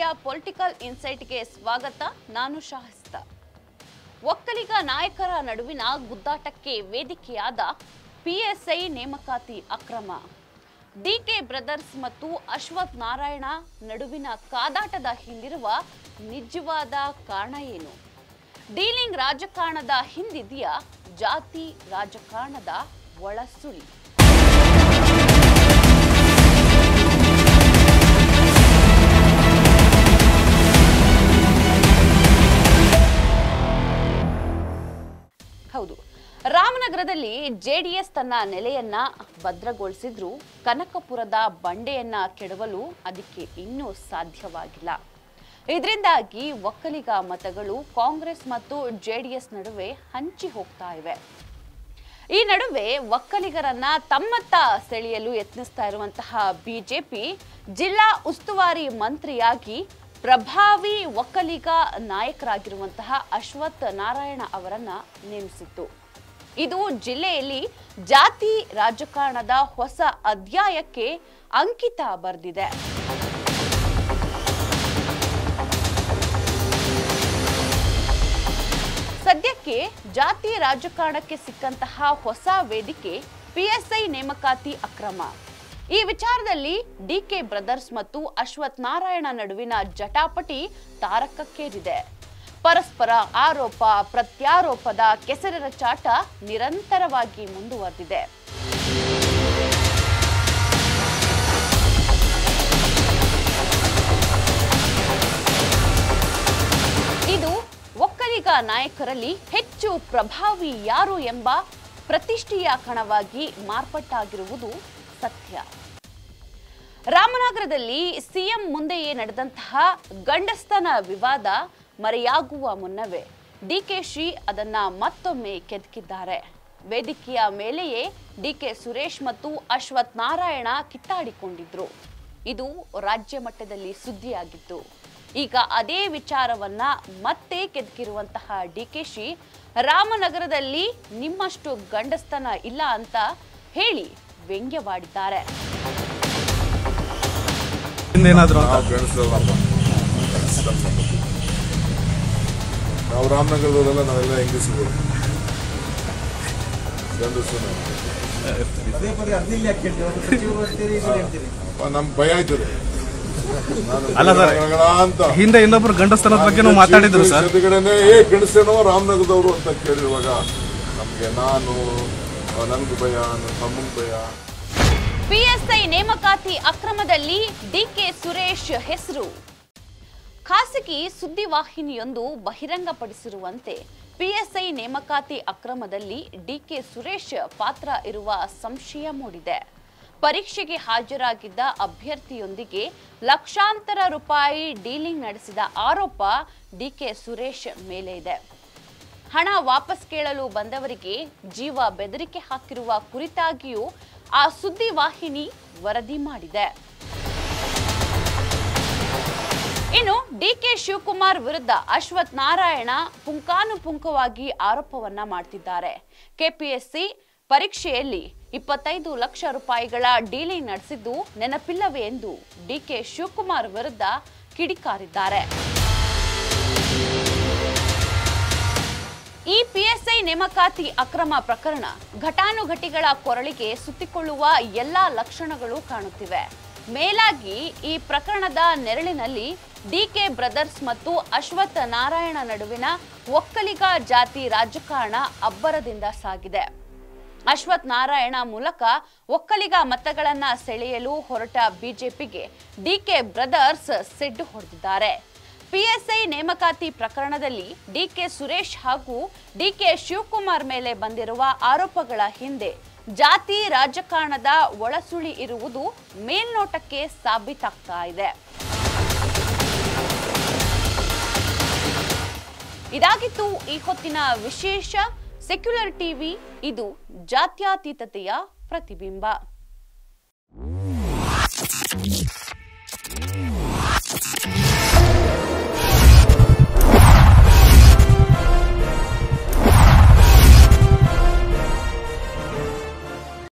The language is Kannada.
ಪೊಲಿಟಿಕಲ್ ಇನ್ಸೈಟ್ಗೆ ಸ್ವಾಗತ ನಾನು ಶಾಹಿಸ್ತ ಒಕ್ಕಲಿಗ ನಾಯಕರ ನಡುವಿನ ಗುದ್ದಾಟಕ್ಕೆ ವೇದಿಕೆಯಾದ ಪಿಎಸ್ಐ ನೇಮಕಾತಿ ಅಕ್ರಮ ಡಿಕೆ ಬ್ರದರ್ಸ್ ಮತ್ತು ಅಶ್ವಥ್ ನಾರಾಯಣ ನಡುವಿನ ಕಾದಾಟದ ಹಿಂದಿರುವ ನಿಜವಾದ ಕಾರಣ ಏನು ಡೀಲಿಂಗ್ ರಾಜಕಾರಣದ ಹಿಂದಿದೆಯಾ ಜಾತಿ ರಾಜಕಾರಣದ ಒಳಸುಳಿ ಹೌದು ರಾಮನಗರದಲ್ಲಿ ಜೆಡಿಎಸ್ ತನ್ನ ನೆಲೆಯನ್ನ ಭದ್ರಗೊಳಿಸಿದ್ರೂ ಕನಕಪುರದ ಬಂಡೆಯನ್ನ ಕೆಡವಲು ಅದಕ್ಕೆ ಇನ್ನೂ ಸಾಧ್ಯವಾಗಿಲ್ಲ ಇದರಿಂದಾಗಿ ಒಕ್ಕಲಿಗ ಮತಗಳು ಕಾಂಗ್ರೆಸ್ ಮತ್ತು ಜೆಡಿಎಸ್ ನಡುವೆ ಹಂಚಿ ಹೋಗ್ತಾ ಇವೆ ಈ ನಡುವೆ ಒಕ್ಕಲಿಗರನ್ನ ತಮ್ಮತ್ತ ಸೆಳೆಯಲು ಯತ್ನಿಸ್ತಾ ಇರುವಂತಹ ಬಿಜೆಪಿ ಜಿಲ್ಲಾ ಉಸ್ತುವಾರಿ ಮಂತ್ರಿಯಾಗಿ ಪ್ರಭಾವಿ ಒಕ್ಕಲಿಗ ನಾಯಕರಾಗಿರುವಂತಹ ಅಶ್ವಥ್ ನಾರಾಯಣ ಅವರನ್ನ ನೇಮಿಸಿತ್ತು ಇದು ಜಿಲ್ಲೆಯಲ್ಲಿ ಜಾತಿ ರಾಜಕಾರಣದ ಹೊಸ ಅಧ್ಯಾಯಕ್ಕೆ ಅಂಕಿತ ಬರೆದಿದೆ ಸದ್ಯಕ್ಕೆ ಜಾತಿ ರಾಜಕಾರಣಕ್ಕೆ ಸಿಕ್ಕಂತಹ ಹೊಸ ವೇದಿಕೆ ಪಿಎಸ್ಐ ನೇಮಕಾತಿ ಅಕ್ರಮ ಈ ವಿಚಾರದಲ್ಲಿ ಡಿಕೆ ಬ್ರದರ್ಸ್ ಮತ್ತು ಅಶ್ವಥ್ ನಾರಾಯಣ ನಡುವಿನ ಜಟಾಪಟಿ ತಾರಕಕ್ಕೇರಿದೆ ಪರಸ್ಪರ ಆರೋಪ ಪ್ರತ್ಯಾರೋಪದ ಕೆಸರೆರ ಚಾಟ ನಿರಂತರವಾಗಿ ಮುಂದುವರೆದಿದೆ ಇದು ಒಕ್ಕಲಿಗ ನಾಯಕರಲ್ಲಿ ಹೆಚ್ಚು ಪ್ರಭಾವಿ ಯಾರು ಎಂಬ ಪ್ರತಿಷ್ಠೆಯ ಕಣವಾಗಿ ಮಾರ್ಪಟ್ಟಾಗಿರುವುದು ಸತ್ಯ ರಾಮನಗರದಲ್ಲಿ ಸಿಎಂ ಮುಂದೆಯೇ ನಡೆದಂತಹ ಗಂಡಸ್ತನ ವಿವಾದ ಮರೆಯಾಗುವ ಮುನ್ನವೇ ಡಿಕೆಶಿ ಅದನ್ನ ಮತ್ತೊಮ್ಮೆ ಕೆದಕಿದ್ದಾರೆ ವೇದಿಕೆಯ ಮೇಲೆಯೇ ಡಿಕೆ ಸುರೇಶ್ ಮತ್ತು ಅಶ್ವಥ್ ನಾರಾಯಣ ಕಿತ್ತಾಡಿಕೊಂಡಿದ್ರು ಇದು ರಾಜ್ಯ ಮಟ್ಟದಲ್ಲಿ ಸುದ್ದಿಯಾಗಿತ್ತು ಈಗ ಅದೇ ವಿಚಾರವನ್ನ ಮತ್ತೆ ಕೆದಕಿರುವಂತಹ ಡಿಕೆಶಿ ರಾಮನಗರದಲ್ಲಿ ನಿಮ್ಮಷ್ಟು ಗಂಡಸ್ತನ ಇಲ್ಲ ಅಂತ ಹೇಳಿ ವ್ಯಂಗ್ಯವಾಡಿದ್ದಾರೆ ಹಿಂದೇನಾದ್ರು ನಾವು ಗಂಡಸರಲ್ಲಪ್ಪ ನಾವು ರಾಮನಗರದವರೆಲ್ಲ ನಾವೆಲ್ಲ ಹೆಂಗಸರು ಗಂಡಸರು ನಾವು. ಪದೇ ಪದೇ ಅದನ್ನಿಲ್ಲಿ ಯಾಕೆ ಹೇಳ್ತೀರಿ ಒಬ್ಬ ಸಚಿವರು ಅಂತೀರಿ ಇದನ್ನ ಹೇಳ್ತೀರಿ ಅಪ್ಪ, ನಮ್ಗೆ ಭಯ ಆಯ್ತದೆ ನಾನು ಅಲ್ಲ ಸರ್. ಗಡಗಡ ಅಂತ ಹಿಂದೆ ಇನ್ನೊಬ್ರು ಗಂಡಸ್ತನದ ಬಗ್ಗೆನೂ ಮಾತಾಡಿದ್ರು ಸರ್ ಎದುರುಗಡೆನೆ ಏ ಗಂಡಸೇನೋ ರಾಮನಗರದವರು ಅಂತ ಕೇಳಿರುವಾಗ ನಮ್ಗೆ ನಾನು ನನ್ಗೆ ಭಯ ನನ್ನ ತಮ್ಮಂಗೆ ಭಯ ಪಿಎಸ್ಐ ನೇಮಕಾತಿ ಅಕ್ರಮದಲ್ಲಿ ಡಿಕೆ ಸುರೇಶ್ ಹೆಸರು ಖಾಸಗಿ ಸುದ್ದಿವಾಹಿನಿಯೊಂದು ಬಹಿರಂಗಪಡಿಸಿರುವಂತೆ ಪಿಎಸ್ಐ ನೇಮಕಾತಿ ಅಕ್ರಮದಲ್ಲಿ ಡಿಕೆ ಸುರೇಶ್ ಪಾತ್ರ ಇರುವ ಸಂಶಯ ಮೂಡಿದೆ ಪರೀಕ್ಷೆಗೆ ಹಾಜರಾಗಿದ್ದ ಅಭ್ಯರ್ಥಿಯೊಂದಿಗೆ ಲಕ್ಷಾಂತರ ರೂಪಾಯಿ ಡೀಲಿಂಗ್ ನಡೆಸಿದ ಆರೋಪ ಡಿಕೆ ಸುರೇಶ್ ಮೇಲೆ ಇದೆ ಹಣ ವಾಪಸ್ ಕೇಳಲು ಬಂದವರಿಗೆ ಜೀವ ಬೆದರಿಕೆ ಹಾಕಿರುವ ಕುರಿತಾಗಿಯೂ ಆ ಸುದ್ದಿ ವಾಹಿನಿ ವರದಿ ಮಾಡಿದೆ ಇನ್ನು ಡಿಕೆ ಶಿವಕುಮಾರ್ ವಿರುದ್ಧ ಅಶ್ವಥ್ ನಾರಾಯಣ ಪುಂಕಾನುಪುಂಕವಾಗಿ ಆರೋಪವನ್ನ ಮಾಡ್ತಿದ್ದಾರೆ ಕೆಪಿಎಸ್ಸಿ ಪರೀಕ್ಷೆಯಲ್ಲಿ ಇಪ್ಪತ್ತೈದು ಲಕ್ಷ ರೂಪಾಯಿಗಳ ಡೀಲಿಂಗ್ ನಡೆಸಿದ್ದು ನೆನಪಿಲ್ಲವೇ ಎಂದು ಡಿಕೆ ಶಿವಕುಮಾರ್ ವಿರುದ್ಧ ಕಿಡಿಕಾರಿದ್ದಾರೆ ಈ ಪಿಎಸ್ಐ ನೇಮಕಾತಿ ಅಕ್ರಮ ಪ್ರಕರಣ ಘಟಾನುಘಟಿಗಳ ಕೊರಳಿಗೆ ಸುತ್ತಿಕೊಳ್ಳುವ ಎಲ್ಲಾ ಲಕ್ಷಣಗಳು ಕಾಣುತ್ತಿವೆ ಮೇಲಾಗಿ ಈ ಪ್ರಕರಣದ ನೆರಳಿನಲ್ಲಿ ಡಿಕೆ ಬ್ರದರ್ಸ್ ಮತ್ತು ಅಶ್ವಥ್ ನಾರಾಯಣ ನಡುವಿನ ಒಕ್ಕಲಿಗ ಜಾತಿ ರಾಜಕಾರಣ ಅಬ್ಬರದಿಂದ ಸಾಗಿದೆ ಅಶ್ವಥ್ ನಾರಾಯಣ ಮೂಲಕ ಒಕ್ಕಲಿಗ ಮತಗಳನ್ನ ಸೆಳೆಯಲು ಹೊರಟ ಬಿಜೆಪಿಗೆ ಡಿಕೆ ಬ್ರದರ್ಸ್ ಸೆಡ್ಡು ಹೊಡೆದಿದ್ದಾರೆ ಪಿಎಸ್ಐ ನೇಮಕಾತಿ ಪ್ರಕರಣದಲ್ಲಿ ಡಿಕೆ ಸುರೇಶ್ ಹಾಗೂ ಡಿಕೆ ಶಿವಕುಮಾರ್ ಮೇಲೆ ಬಂದಿರುವ ಆರೋಪಗಳ ಹಿಂದೆ ಜಾತಿ ರಾಜಕಾರಣದ ಒಳಸುಳಿ ಇರುವುದು ಮೇಲ್ನೋಟಕ್ಕೆ ಸಾಬೀತಾಗ್ತಾ ಇದೆ ಇದಾಗಿತ್ತು ಈ ಹೊತ್ತಿನ ವಿಶೇಷ ಸೆಕ್ಯುಲರ್ ಟಿವಿ ಇದು ಜಾತ್ಯತೀತತೆಯ ಪ್ರತಿಬಿಂಬ